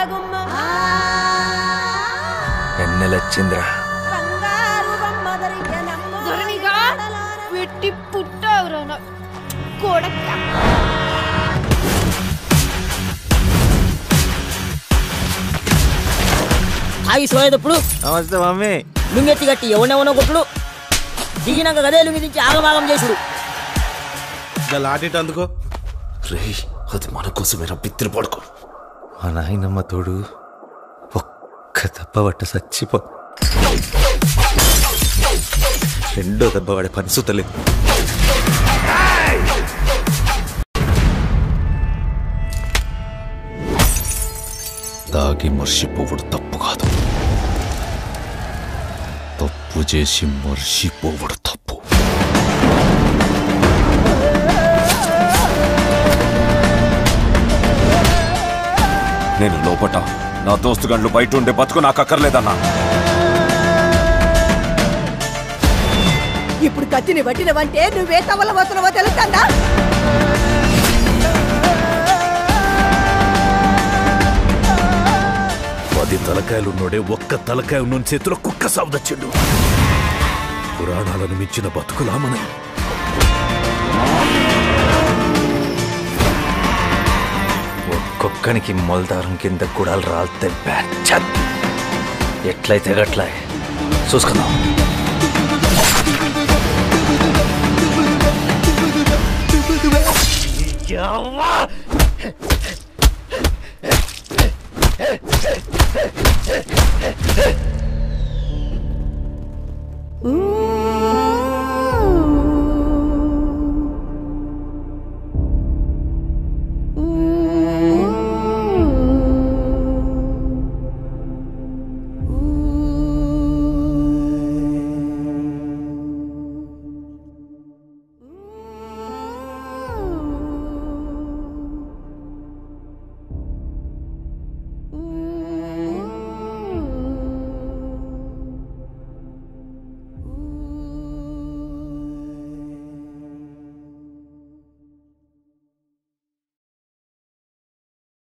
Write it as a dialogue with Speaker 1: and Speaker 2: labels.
Speaker 1: గుమ్మ
Speaker 2: ఎన్నెలొచ్చిందిరా
Speaker 1: బంగారు బొమ్మ దొరికెనమ్మ.
Speaker 3: ధరణిగా వెట్టి పుట్టావురా నా కొడక్క
Speaker 4: ఆగి సోయేటప్పుడు
Speaker 2: నమస్తే మమ్మీ
Speaker 4: లుంగెత్తి కట్టి ఎవనెవనో కొట్టుడు దిగినాక గదే లుంగి దించి ఆగమాగం చేసుడు
Speaker 5: ఇంకా లాటిట్ అందుకో
Speaker 2: రే అది మన కోసమేరా బిత్తిరి పడుకో మా నాయనమ్మ తోడు ఒక్క దెబ్బ పట్ట చచ్చిపో రెండో దెబ్బ పడే పని సుతలేదు దాగి మర్చిపోవడు తప్పు కాదు తప్పు చేసి మర్చిపోవడు తప్పు నేను లోపట నా దోస్తు గండ్లు బయట ఉండే బతుకు నాకు అక్కర్లేదన్నా
Speaker 1: ఇప్పుడు కత్తిని పట్టినవంటే నువ్వే తవల పోతున్నావో తెలుస్తుందా
Speaker 5: పది తలకాయలున్నోడే ఒక్క తలకాయ ఉన్న చేతిలో కుక్క సావదచ్చిండు పురాణాలను మించిన బతుకులా మనం
Speaker 2: ఒక్కొక్కనికి మొలదారం కింద గుడాలు రాలితే బ్యాచ్ ఎట్లయితే గట్లా చూసుకుందాం